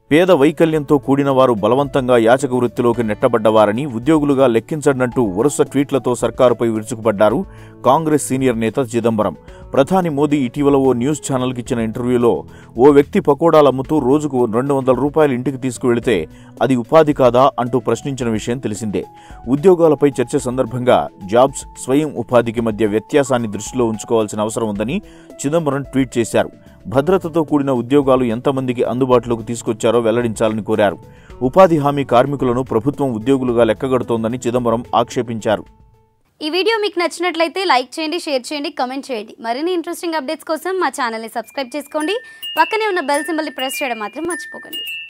పేద వైకల్యంతో కూడిన వారు బలవంతంగా యాచక వృత్తిలోకి నెట్టబడ్డవారని ఉద్యోగులుగా లెక్కించడంటూ వరుస ట్వీట్లతో సర్కారుపై విరుచుకుపడ్డారు కాంగ్రెస్ సీనియర్ నేత చిదంబరం ప్రధాని మోదీ ఇటీవల ఓ న్యూస్ ఛానల్కి ఇచ్చిన ఇంటర్వ్యూలో ఓ వ్యక్తి పకోడాలు అమ్ముతూ రోజుకు రెండు వందల రూపాయలు ఇంటికి తీసుకువెళితే అది ఉపాధి కాదా అంటూ ప్రశ్నించిన విషయం తెలిసిందే ఉద్యోగాలపై చర్చ సందర్భంగా జాబ్స్ స్వయం ఉపాధికి మధ్య వ్యత్యాసాన్ని దృష్టిలో ఉంచుకోవాల్సిన అవసరం ఉందని చిదంబరం ట్వీట్ చేశారు భద్రతతో కూడిన ఉద్యోగాలు ఎంతమందికి అందుబాటులోకి తీసుకొచ్చారో వెల్లడించాలని కోరారు ఉపాధి హామీ కార్మికులను ప్రభుత్వం ఉద్యోగులుగా లెక్కగడుతోందని చిదంబరం ఆక్షేపించారు ఈ వీడియో మీకు నచ్చినట్లయితే లైక్ చేయండి షేర్ చేయండి కమెంట్ చేయండి మరిన్ని ఇంట్రెస్టింగ్ అప్డేట్స్ కోసం మా ఛానల్ని సబ్స్క్రైబ్ చేసుకోండి పక్కనే ఉన్న బెల్ సింబల్ని ప్రెస్ చేయడం మాత్రం మర్చిపోకండి